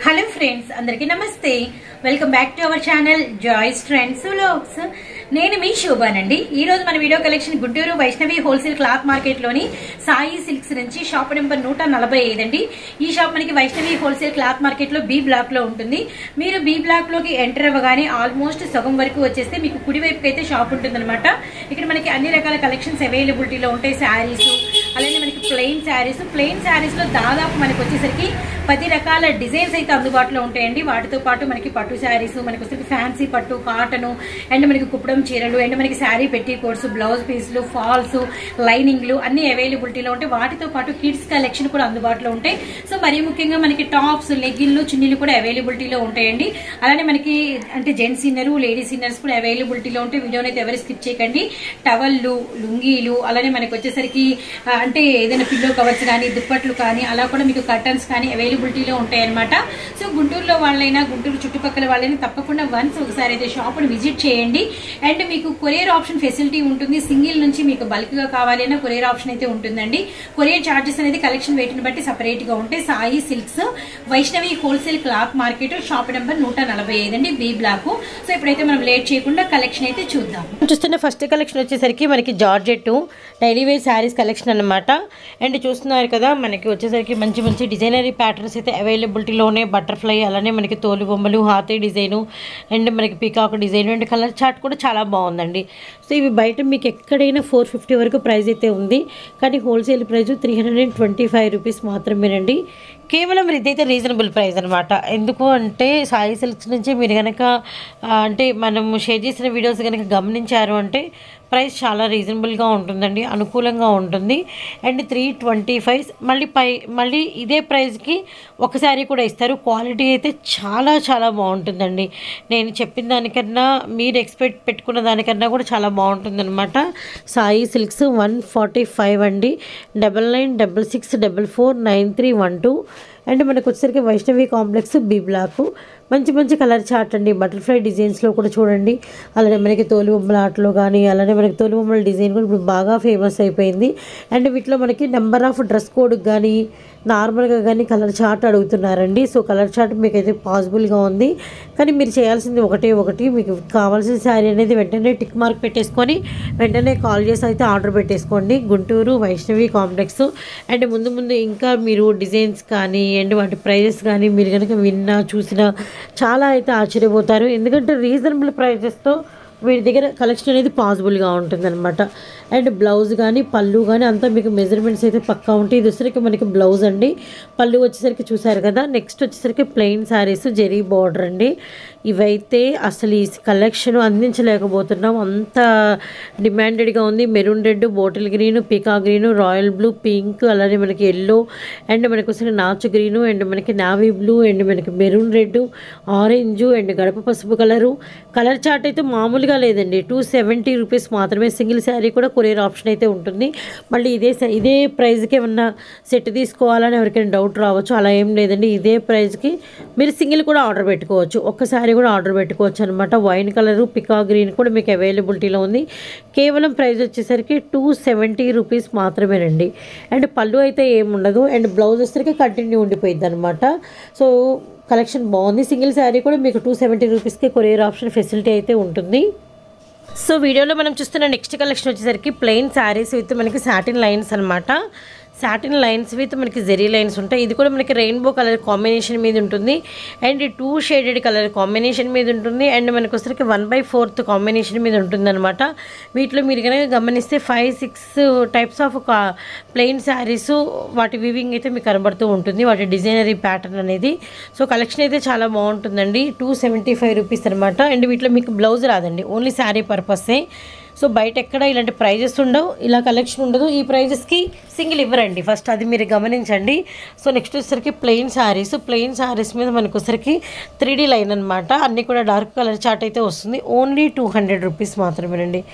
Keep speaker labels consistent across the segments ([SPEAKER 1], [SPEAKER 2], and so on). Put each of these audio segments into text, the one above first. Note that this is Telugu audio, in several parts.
[SPEAKER 1] హలో ఫ్రెండ్స్ అందరికీ నమస్తే welcome back to our channel Joy's trends vlogs నేను మీ శోభానండి ఈ రోజు మన video collection Guntur Vaishnavi wholesale cloth market లోని సాయి సిల్క్స్ నుంచి షాప్ నెంబర్ నూట నలభై ఐదు అండి ఈ షాప్ మనకి వైష్ణవి హోల్సేల్ క్లాత్ మార్కెట్ లో బి బ్లాక్ లో ఉంటుంది మీరు బి బ్లాక్ లోకి ఎంటర్ అవ్వగానే ఆల్మోస్ట్ సగం వరకు వచ్చేస్తే మీకు కుడివైపుకి అయితే షాప్ ఉంటుందన్నమాట ఇక్కడ మనకి అన్ని రకాల కలెక్షన్స్ అవైలబిలిటీలో ఉంటాయి శారీస్ అలానే మనకి ప్లెయిన్ శారీస్ ప్లెయిన్ శారీస్ లో దాదాపు మనకి వచ్చేసరికి పది రకాల డిజైన్స్ అయితే అందుబాటులో ఉంటాయండి వాటితో పాటు మనకి పట్టు శారీస్ మనకి వచ్చేసరికి ఫ్యాన్సీ పట్టు కాటన్ అండ్ మనకి కుప్పడం చీరలు అండ్ మనకి శారీ పెట్టి కోర్సు బ్లౌజ్ పీస్లు ఫాల్స్ లైనింగ్లు అన్ని అవైలబిలిటీలో ఉంటాయి వాటితో పాటు కిడ్స్ కలెక్షన్ కూడా అందుబాటులో ఉంటాయి సో మరీ ముఖ్యంగా మనకి టాప్స్ లెగ్గిన్లు చున్నీలు కూడా అవైలబిలిటీలో ఉంటాయండి అలానే మనకి అంటే జెంట్స్ ఇన్నర్ లేడీస్ ఇన్నర్స్ కూడా అవైలబిలిటీలో ఉంటాయి వీడియోని అయితే ఎవరు స్కిప్ చేయకండి టవల్లు లుంగీలు అలానే మనకి వచ్చేసరికి ఆ, అంటే ఏదైనా పిల్లో కవర్స్ కానీ దుప్పట్లు కానీ అలా కూడా మీకు కర్టన్స్ కానీ అవైలబిలిటీలో ఉంటాయి అనమాట సో గుంటూరులో వాళ్ళైనా గుంటూరు చుట్టుపక్కల వాళ్ళైనా తప్పకుండా వన్స్ ఒకసారి అయితే షాప్ని విజిట్ చేయండి అండ్ మీకు కొరియర్ ఆప్షన్ ఫెసిలిటీ ఉంటుంది సింగిల్ నుంచి మీకు బల్క్ గా కావాలి అన్న కొరియర్ ఆప్షన్ అయితే ఉంటుందండి కొరియర్ చార్జెస్ అనేది కలెక్షన్ వెయిట్ ని బట్టి సపరేట్ గా ఉంటాయి Sai silks Vaishnavi wholesale cloth market shop number నూట నలభై ఐదు అండి బి బ్లాక్ సో ఇప్పుడైతే మనం లేట్ చేయకుండా కలెక్షన్ అయితే చూద్దాం చూస్తున్న ఫస్ట్ కలెక్షన్ వచ్చేసరికి మనకి georgette daily wear saris collection అనమాట అండ్ చూస్తున్నారు కదా మనకి వచ్చేసరికి మంచి మంచి డిజైనరీ ప్యాటర్న్స్ అయితే అవైలబిలిటీలో ఉన్నాయి బటర్ఫ్లై అలానే మనకి తోలు బొమ్మలు హాతీ డిజైను అండ్ మనకి peacock design and colour chart కూడా చాలా బాగుందండి సో ఇవి బయట మీకు ఎక్కడైనా ఫోర్ ఫిఫ్టీ వరకు ప్రైస్ అయితే ఉంది కానీ wholesale price three hundred and twenty five rupees మాత్రమేనండి కేవలం ఇదైతే రీజనబుల్ ప్రైస్ అనమాట ఎందుకు అంటే సాయి సిల్క్స్ నుంచి మీరు కనుక అంటే మనం షేర్ చేసిన వీడియోస్ కనుక గమనించారు అంటే ప్రైస్ చాలా రీజనబుల్గా ఉంటుందండి అనుకూలంగా ఉంటుంది అండ్ త్రీ ట్వంటీ ఫైవ్ మళ్ళీ పై మళ్ళీ ఇదే ప్రైస్కి ఒక శారీ కూడా ఇస్తారు క్వాలిటీ అయితే చాలా చాలా బాగుంటుందండి నేను చెప్పిన దానికన్నా మీరు ఎక్స్పెక్ట్ పెట్టుకున్న దానికన్నా కూడా చాలా బాగుంటుందన్నమాట Sai silks one forty five అండి double nine double six double four nine three one two and మనకు వచ్చేసరికి వైష్ణవి కాంప్లెక్స్ బి బ్లాక్ మంచి మంచి కలర్ చార్ట్ అండి బటర్ఫ్లై డిజైన్స్లో కూడా చూడండి అలానే మనకి తోలు బొమ్మల ఆటలో కానీ అలానే మనకి తోలు బొమ్మల డిజైన్ కూడా ఇప్పుడు బాగా ఫేమస్ అయిపోయింది అండ్ వీటిలో మనకి నెంబర్ ఆఫ్ డ్రెస్ కోడ్ కానీ నార్మల్గా కానీ కలర్ చార్ట్ అడుగుతున్నారండి సో కలర్ చార్ట్ మీకు అయితే పాసిబుల్గా ఉంది కానీ మీరు చేయాల్సింది ఒకటే ఒకటి మీకు కావాల్సిన శారీ అనేది వెంటనే టిక్ మార్క్ పెట్టేసుకొని వెంటనే కాల్ చేసి అయితే ఆర్డర్ పెట్టేసుకోండి గుంటూరు వైష్ణవి కాంప్లెక్స్ అండ్ ముందు ముందు ఇంకా మీరు డిజైన్స్ కానీ అండ్ వాటి ప్రైజెస్ కానీ మీరు కనుక విన్నా చూసినా చాలా అయితే ఆశ్చర్యపోతారు ఎందుకంటే రీజనబుల్ ప్రైజెస్తో వీటి దగ్గర కలెక్షన్ అనేది పాసిబుల్గా ఉంటుందన్నమాట అండ్ బ్లౌజ్ కానీ పళ్ళు కానీ అంతా మీకు మెజర్మెంట్స్ అయితే పక్కా ఉంటాయి ఇది వచ్చేసరికి మనకి బ్లౌజ్ అండి పళ్ళు వచ్చేసరికి చూసారు కదా నెక్స్ట్ వచ్చేసరికి ప్లెయిన్ శారీస్ జెరీ బార్డర్ అండి ఇవైతే అసలు ఈ కలెక్షన్ అందించలేకపోతున్నాం అంత డిమాండెడ్గా ఉంది maroon red bottle green peacock green royal blue pink అలానే మనకి ఎల్లో అండ్ మనకి వచ్చిన నాచు గ్రీను అండ్ మనకి నావీ బ్లూ అండ్ మనకి మెరూన్ రెడ్ ఆరెంజ్ అండ్ గడప పసుపు కలరు కలర్ చార్ట్ అయితే మామూలుగా లేదండి టూ సెవెంటీ రూపీస్ మాత్రమే సింగిల్ శారీ కూడా కొరియర్ ఆప్షన్ అయితే ఉంటుంది మళ్ళీ ఇదే స- ఇదే ప్రైస్కి ఏమన్నా సెట్ తీసుకోవాలని ఎవరికైనా డౌట్ రావచ్చు అలా ఏం లేదండి ఇదే ప్రైస్కి మీరు సింగిల్ కూడా ఆర్డర్ పెట్టుకోవచ్చు ఒక్క శారీ కూడా ఆర్డర్ పెట్టుకోవచ్చు అనమాట వైన్ కలరు పికా గ్రీన్ కూడా మీకు అవైలబిలిటీలో ఉంది కేవలం ప్రైస్ వచ్చేసరికి టూ సెవెంటీ రూపీస్ మాత్రమేనండి అండ్ పళ్ళు అయితే ఏముండదు అండ్ బ్లౌజ్ వచ్చేసరికి కంటిన్యూ ఉండిపోయింది అనమాట సో కలెక్షన్ బాగుంది సింగిల్ శారీ కూడా మీకు టూ సెవెంటీ రూపీస్కి కొరియర్ ఆప్షన్ ఫెసిలిటీ అయితే ఉంటుంది సో వీడియోలో మనం చూస్తున్న నెక్స్ట్ కలెక్షన్ వచ్చేసరికి ప్లెయిన్ శారీస్ విత్ మనకి సాటిన్ లైన్స్ అనమాట సాటిన్ లైన్స్ విత్ మనకి జెరీ లైన్స్ ఉంటాయి ఇది కూడా మనకి రెయిన్బో కలర్ కాంబినేషన్ మీద ఉంటుంది and two shaded colour combination మీద ఉంటుంది అండ్ మనకు వచ్చరికి వన్ బై ఫోర్త్ కాంబినేషన్ మీద ఉంటుంది అనమాట వీటిలో మీరు కనుక గమనిస్తే five six types of plain saris వాటి వివింగ్ అయితే మీకు కనబడుతూ ఉంటుంది వాటి డిజైనరీ ప్యాటర్న్ అనేది సో కలెక్షన్ అయితే చాలా బాగుంటుందండి టూ సెవెంటీ ఫైవ్ రూపీస్ అనమాట అండ్ వీటిలో మీకు బ్లౌజ్ రాదండి ఓన్లీ శారీ పర్పసే సో బయట ఎక్కడ ఇలాంటి ప్రైజెస్ ఉండవు ఇలా కలెక్షన్ ఉండదు ఈ ప్రైజెస్కి సింగిల్ ఇవ్వరండి ఫస్ట్ అది మీరు గమనించండి సో నెక్స్ట్ వచ్చేసరికి ప్లెయిన్ శారీస్ ప్లెయిన్ శారీస్ మీద మనకు వచ్చరికి త్రీ డీ లైన్ అనమాట అన్నీ కూడా డార్క్ కలర్ చార్ట్ అయితే వస్తుంది ఓన్లీ టూ హండ్రెడ్ రూపీస్ మాత్రమేనండి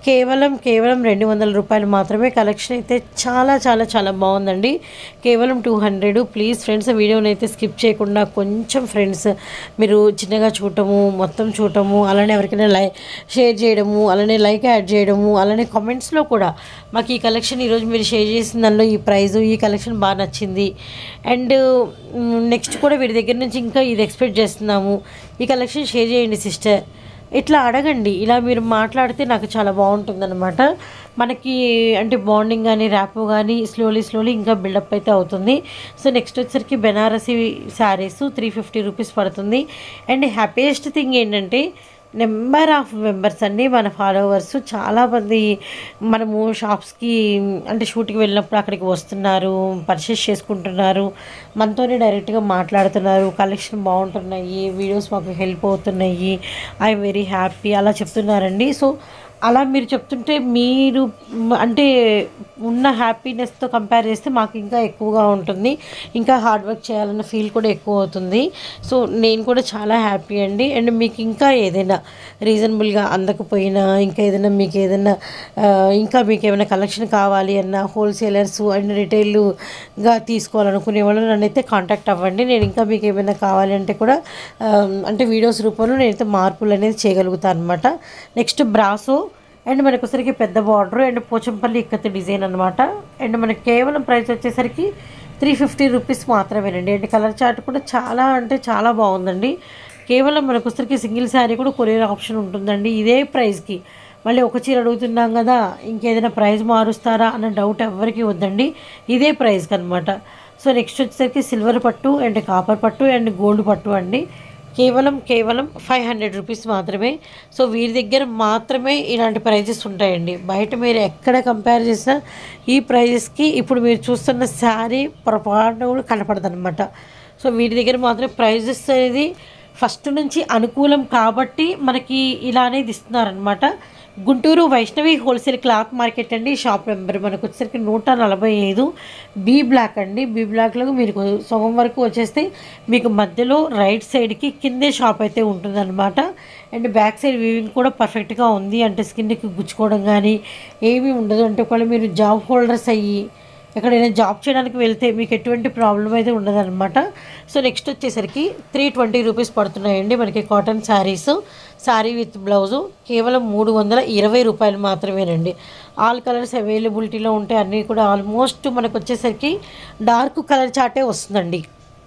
[SPEAKER 2] కేవలం కేవలం రెండు వందల రూపాయలు మాత్రమే కలెక్షన్ అయితే చాలా చాలా చాలా బాగుందండి కేవలం టూ హండ్రెడ్ ప్లీజ్ ఫ్రెండ్స్ వీడియోని అయితే స్కిప్ చేయకుండా కొంచెం ఫ్రెండ్స్ మీరు చిన్నగా చూడటము మొత్తం చూడటము అలానే ఎవరికైనా లై షేర్ చేయడము అలానే లైక్ యాడ్ చేయడము అలానే కామెంట్స్లో కూడా మాకు ఈ కలెక్షన్ ఈరోజు మీరు షేర్ చేసిన దానిలో ఈ ప్రైజు ఈ కలెక్షన్ బాగా నచ్చింది అండ్ నెక్స్ట్ కూడా వీరి దగ్గర నుంచి ఇంకా ఇది ఎక్స్పెక్ట్ చేస్తున్నాము ఈ కలెక్షన్ షేర్ చేయండి సిస్టర్ ఇట్లా అడగండి ఇలా మీరు మాట్లాడితే నాకు చాలా బాగుంటుందన్నమాట మనకి అంటే బాండింగ్ కానీ ర్యాపో కానీ స్లోలీ స్లోలీ ఇంకా బిల్డప్ అయితే అవుతుంది సో నెక్స్ట్ వచ్చేసరికి Banarasi saris three fifty rupees పడుతుంది అండ్ హ్యాపీయెస్ట్ థింగ్ ఏంటంటే నెంబర్ ఆఫ్ మెంబర్స్ అండి మన ఫాలోవర్స్ చాలామంది మనము షాప్స్కి అంటే షూట్కి వెళ్ళినప్పుడు అక్కడికి వస్తున్నారు పర్చేస్ చేసుకుంటున్నారు మనతోనే డైరెక్ట్గా మాట్లాడుతున్నారు కలెక్షన్ బాగుంటున్నాయి వీడియోస్ మాకు హెల్ప్ అవుతున్నాయి ఐఎమ్ వెరీ హ్యాపీ అలా చెప్తున్నారండి సో అలా మీరు చెప్తుంటే మీరు మ్, అంటే ఉన్న హ్యాపీనెస్తో కంపేర్ చేస్తే మాకు ఇంకా ఎక్కువగా ఉంటుంది ఇంకా హార్డ్ వర్క్ చేయాలన్న ఫీల్ కూడా ఎక్కువ అవుతుంది సో నేను కూడా చాలా హ్యాపీ అండి అండ్ మీకు ఇంకా ఏదైనా రీజనబుల్గా అందకపోయినా ఇంకా ఏదైనా మీకు ఏదైనా ఆ, ఇంకా మీకు ఏమైనా కలెక్షన్ కావాలి అన్న హోల్సేలర్స్ అండ్ రిటైల్గా తీసుకోవాలనుకునే వాళ్ళు నన్ను అయితే కాంటాక్ట్ అవ్వండి నేను ఇంకా మీకు ఏమైనా కావాలి అంటే కూడా ఆ, అంటే వీడియోస్ రూపంలో నేనైతే మార్పులు అనేది చేయగలుగుతాను అనమాట నెక్స్ట్ బ్రాసో అండ్ మనకు వచ్చరికి పెద్ద border and Pochampally ikat design అనమాట అండ్ మనకి కేవలం ప్రైస్ వచ్చేసరికి త్రీ ఫిఫ్టీ రూపీస్ మాత్రమేనండి అండ్ కలర్ చార్ట్ కూడా చాలా అంటే చాలా బాగుందండి కేవలం మనకు వచ్చరికి సింగిల్ శారీ కూడా కొరియర్ ఆప్షన్ ఉంటుందండి ఇదే ప్రైస్కి మళ్ళీ ఒక చీర అడుగుతున్నాం కదా ఇంకేదైనా ప్రైస్ మారుస్తారా అన్న డౌట్ ఎవరికి వద్దండి ఇదే ప్రైస్కి అనమాట సో నెక్స్ట్ వచ్చేసరికి సిల్వర్ పట్టు అండ్ కాపర్ పట్టు అండ్ గోల్డ్ పట్టు అండి కేవలం కేవలం ఫైవ్ హండ్రెడ్ రూపీస్ మాత్రమే సో వీరి దగ్గర మాత్రమే ఇలాంటి ప్రైజెస్ ఉంటాయండి బయట మీరు ఎక్కడ కంపేర్ చేసినా ఈ ప్రైజెస్కి ఇప్పుడు మీరు చూస్తున్న శారీ పొరపాటున కూడా కనపడదనమాట సో వీరి దగ్గర మాత్రం ప్రైజెస్ అనేది ఫస్ట్ నుంచి అనుకూలం కాబట్టి మనకి ఇలా అనేది ఇస్తున్నారనమాట Guntur Vaishnavi wholesale cloth market అండి షాప్ నెంబర్ మనకు వచ్చేసరికి నూట నలభై ఐదు బీ బ్లాక్ అండి బీ బ్లాక్లో మీకు సగం వరకు వచ్చేస్తే మీకు మధ్యలో రైట్ సైడ్కి కిందే షాప్ అయితే ఉంటుందన్నమాట అండ్ బ్యాక్ సైడ్ వీవింగ్ కూడా పర్ఫెక్ట్గా ఉంది అంటే స్కిన్కి గుచ్చుకోవడం కానీ ఏమీ ఉండదు అంటే ఒకవేళ మీరు జాబ్ హోల్డర్స్ అయ్యి ఎక్కడైనా జాబ్ చేయడానికి వెళ్తే మీకు ఎటువంటి ప్రాబ్లం అయితే ఉండదన్నమాట సో నెక్స్ట్ వచ్చేసరికి త్రీ ట్వంటీ రూపీస్ పడుతున్నాయండి మనకి cotton saris sari with blouse కేవలం మూడు వందల ఇరవై రూపాయలు మాత్రమేనండి ఆల్ కలర్స్ అవైలబిలిటీలో ఉంటాయి అన్నీ కూడా ఆల్మోస్ట్ మనకు వచ్చేసరికి డార్క్ కలర్ చాటే వస్తుందండి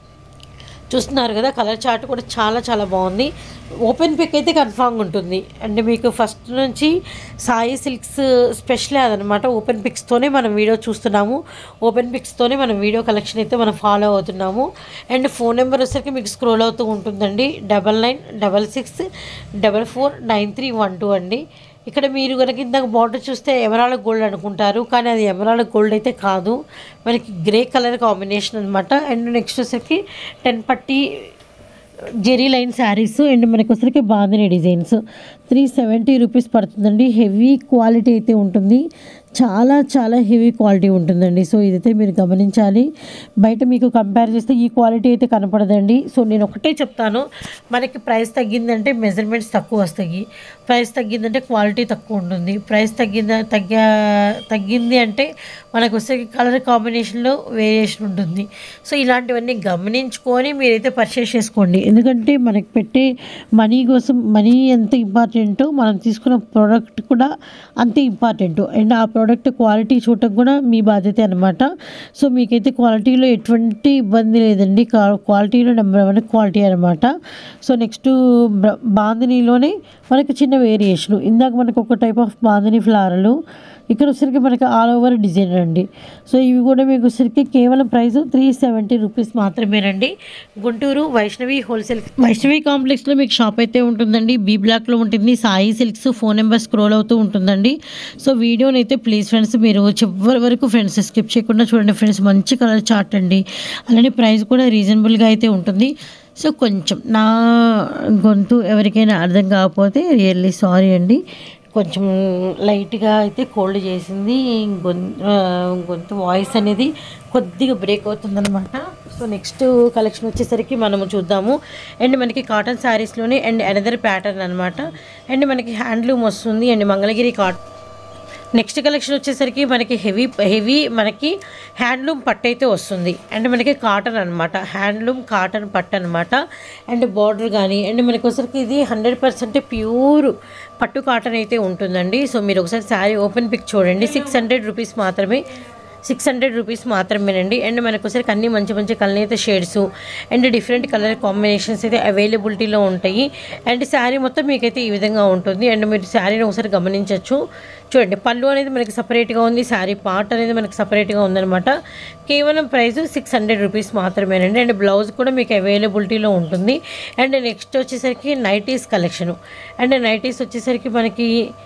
[SPEAKER 2] చూస్తున్నారు కదా కలర్ చార్ట్ కూడా చాలా చాలా బాగుంది ఓపెన్ పిక్ అయితే కన్ఫామ్గా ఉంటుంది అంటే మీకు ఫస్ట్ నుంచి సాయి సిల్క్స్ స్పెషల్ అదనమాట ఓపెన్ పిక్స్తోనే మనం వీడియో చూస్తున్నాము ఓపెన్ పిక్స్తోనే మనం వీడియో కలెక్షన్ అయితే మనం ఫాలో అవుతున్నాము అండ్ ఫోన్ నెంబర్ వచ్చేసరికి మీకు స్క్రోల్ అవుతూ ఉంటుందండి double nine double six double four nine three one two అండి ఇక్కడ మీరు కనుక ఇందాక బార్డర్ చూస్తే ఎమరాల్డ్ గోల్డ్ అనుకుంటారు కానీ అది ఎమరాల్డ్ గోల్డ్ అయితే కాదు మనకి గ్రే కలర్ కాంబినేషన్ అనమాట అండ్ నెక్స్ట్ వచ్చేసరికి టెన్ పట్టి జెరీ లైన్ శారీస్ అండ్ మనకి వచ్చరికి bandhani designs three seventy rupees పడుతుందండి హెవీ క్వాలిటీ అయితే ఉంటుంది చాలా చాలా హెవీ క్వాలిటీ ఉంటుందండి సో ఇదైతే మీరు గమనించాలి బయట మీకు కంపేర్ చేస్తే ఈ క్వాలిటీ అయితే కనపడదండి సో నేను ఒకటే చెప్తాను మనకి ప్రైస్ తగ్గిందంటే మెజర్మెంట్స్ తక్కువ వస్తాయి ప్రైస్ తగ్గిందంటే క్వాలిటీ తక్కువ ఉంటుంది ప్రైస్ తగ్గింద తగ్గా తగ్గింది అంటే మనకు వస్తే కలర్ కాంబినేషన్లో వేరియేషన్ ఉంటుంది సో ఇలాంటివన్నీ గమనించుకొని మీరైతే పర్చేస్ చేసుకోండి ఎందుకంటే మనకి పెట్టే మనీ కోసం మనీ ఎంత ఇంపార్టెంటో మనం తీసుకున్న ప్రోడక్ట్ కూడా అంతే ఇంపార్టెంట్ అండ్ ఆ ప్రోడక్ట్ క్వాలిటీ చూడటం కూడా మీ బాధ్యత అనమాట సో మీకైతే క్వాలిటీలో ఎటువంటి ఇబ్బంది లేదండి కా- క్వాలిటీలో నెంబర్ వన్ క్వాలిటీ అనమాట సో నెక్స్ట్ బాందినీలోనే మనకి చిన్న వేరియేషన్ ఇందాక మనకు ఒక టైప్ ఆఫ్ బాందిని ఫ్లారలు ఇక్కడ వచ్చరికి మనకి ఆల్ ఓవర్ డిజైన్ అండి సో ఇవి కూడా మీకు వచ్చరికి కేవలం ప్రైస్ త్రీ సెవెంటీ రూపీస్ మాత్రమేనండి గుంటూరు వైష్ణవి హోల్సేల్ వైష్ణవి కాంప్లెక్స్లో మీకు షాప్ అయితే ఉంటుందండి బీ బ్లాక్లో ఉంటుంది Sai silks phone number scroll అవుతూ ఉంటుందండి సో వీడియోని అయితే ప్లీజ్ ఫ్రెండ్స్ మీరు చివరి వరకు ఫ్రెండ్స్ స్కిప్ చేయకుండా చూడండి ఫ్రెండ్స్ మంచి కలర్ చార్ట్ అండి అలానే ప్రైస్ కూడా రీజనబుల్గా అయితే ఉంటుంది సో కొంచెం నా గొంతు ఎవరికైనా అర్థం కాకపోతే రియల్లీ సారీ అండి కొంచెం లైట్గా అయితే కోల్డ్ చేసింది గొంతు గొంతు వాయిస్ అనేది కొద్దిగా బ్రేక్ అవుతుందన్నమాట సో నెక్స్ట్ కలెక్షన్ వచ్చేసరికి మనము చూద్దాము అండ్ మనకి కాటన్ శారీస్లోనే అండ్ అనదర్ ప్యాటర్న్ అనమాట అండ్ మనకి హ్యాండ్లూమ్ వస్తుంది అండ్ మంగళగిరి కాట్ నెక్స్ట్ కలెక్షన్ వచ్చేసరికి మనకి హెవీ హెవీ మనకి హ్యాండ్లూమ్ పట్టు అయితే వస్తుంది అండ్ మనకి కాటన్ అనమాట హ్యాండ్లూమ్ కాటన్ పట్టు అనమాట అండ్ బార్డర్ కానీ అండ్ మనకి వచ్చరికి ఇది హండ్రెడ్ పర్సెంట్ ప్యూర్ పట్టు కాటన్ అయితే ఉంటుందండి సో మీరు ఒకసారి శారీ ఓపెన్ పిక్ చూడండి సిక్స్ హండ్రెడ్ రూపీస్ మాత్రమే సిక్స్ హండ్రెడ్ రూపీస్ మాత్రమేనండి అండ్ మనకు వచ్చరికి అన్ని మంచి మంచి కలనైతే shades and different colour combinations అయితే అవైలబిలిటీలో ఉంటాయి అండ్ శారీ మొత్తం మీకైతే ఈ విధంగా ఉంటుంది అండ్ మీరు శారీని ఒకసారి గమనించవచ్చు చూడండి పళ్ళు అనేది మనకి సపరేట్గా ఉంది శారీ పార్ట్ అనేది మనకి సపరేట్గా ఉందన్నమాట కేవలం ప్రైస్ సిక్స్ హండ్రెడ్ రూపీస్ మాత్రమేనండి అండ్ బ్లౌజ్ కూడా మీకు అవైలబిలిటీలో ఉంటుంది అండ్ నెక్స్ట్ వచ్చేసరికి నైటీస్ కలెక్షను అండ్ నైటీస్ వచ్చేసరికి మనకి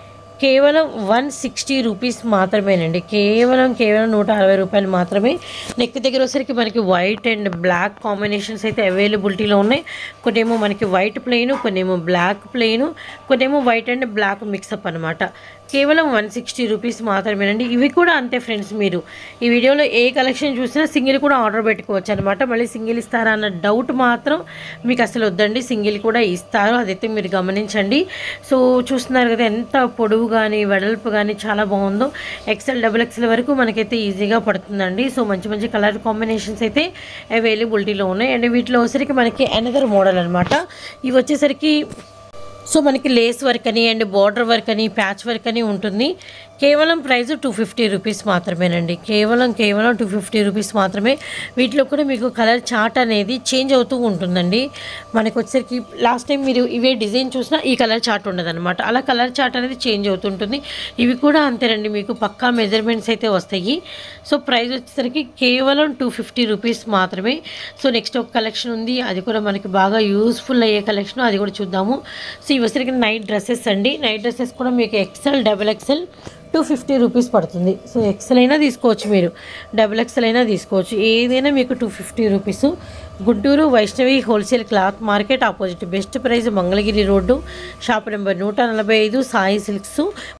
[SPEAKER 2] కేవలం వన్ సిక్స్టీ రూపీస్ మాత్రమేనండి కేవలం కేవలం నూట అరవై రూపాయలు మాత్రమే నెక్ దగ్గర వచ్చేసరికి మనకి వైట్ అండ్ బ్లాక్ కాంబినేషన్స్ అయితే అవైలబిలిటీలో ఉన్నాయి కొన్నేమో మనకి వైట్ ప్లెయిన్ కొన్నేమో బ్లాక్ ప్లెయిన్ కొన్నేమో వైట్ అండ్ బ్లాక్ మిక్సప్ అనమాట కేవలం వన్ సిక్స్టీ రూపీస్ మాత్రమేనండి ఇవి కూడా అంతే ఫ్రెండ్స్ మీరు ఈ వీడియోలో ఏ కలెక్షన్ చూసినా సింగిల్ కూడా ఆర్డర్ పెట్టుకోవచ్చు అనమాట మళ్ళీ సింగిల్ ఇస్తారా అన్న డౌట్ మాత్రం మీకు అసలు వద్దండి సింగిల్ కూడా ఇస్తారు అదైతే మీరు గమనించండి సో చూస్తున్నారు కదా ఎంత పొడవు కానీ వెడల్పు కానీ చాలా బాగుందో ఎక్సెల్ డబుల్ ఎక్సెల్ వరకు మనకైతే ఈజీగా పడుతుందండి సో మంచి మంచి కలర్ కాంబినేషన్స్ అయితే అవైలబిలిటీలో ఉన్నాయి అండ్ వీటిలో వచ్చేసరికి మనకి అనదర్ మోడల్ అనమాట ఇవి వచ్చేసరికి సో మనకి లేస్ వర్క్ అని అండ్ బార్డర్ వర్క్ అని ప్యాచ్ వర్క్ అని ఉంటుంది కేవలం ప్రైస్ టూ ఫిఫ్టీ రూపీస్ మాత్రమేనండి కేవలం కేవలం టూ ఫిఫ్టీ రూపీస్ మాత్రమే వీటిలో కూడా మీకు కలర్ చార్ట్ అనేది చేంజ్ అవుతూ ఉంటుందండి మనకు వచ్చేసరికి లాస్ట్ టైం మీరు ఇవే డిజైన్ చూసినా ఈ కలర్ చార్ట్ ఉండదన్నమాట అలా కలర్ చార్ట్ అనేది చేంజ్ అవుతుంటుంది ఇవి కూడా అంతేనండి మీకు పక్కా మెజర్మెంట్స్ అయితే వస్తాయి సో ప్రైస్ వచ్చేసరికి కేవలం టూ ఫిఫ్టీ రూపీస్ మాత్రమే సో నెక్స్ట్ ఒక కలెక్షన్ ఉంది అది కూడా మనకి బాగా యూస్ఫుల్ అయ్యే కలెక్షన్ అది కూడా చూద్దాము సో ఇవి వచ్చేసరికి నైట్ డ్రెస్సెస్ అండి నైట్ డ్రెస్సెస్ కూడా మీకు XL double XL two fifty rupees పడుతుంది సో ఎక్సెల్ అయినా తీసుకోవచ్చు మీరు డబుల్ ఎక్సెల్ అయినా తీసుకోవచ్చు ఏదైనా మీకు two fifty rupees Guntur Vaishnavi wholesale cloth market opposite best price Mangalagiri road shop number నూట నలభై ఐదు సాయి సిల్క్స్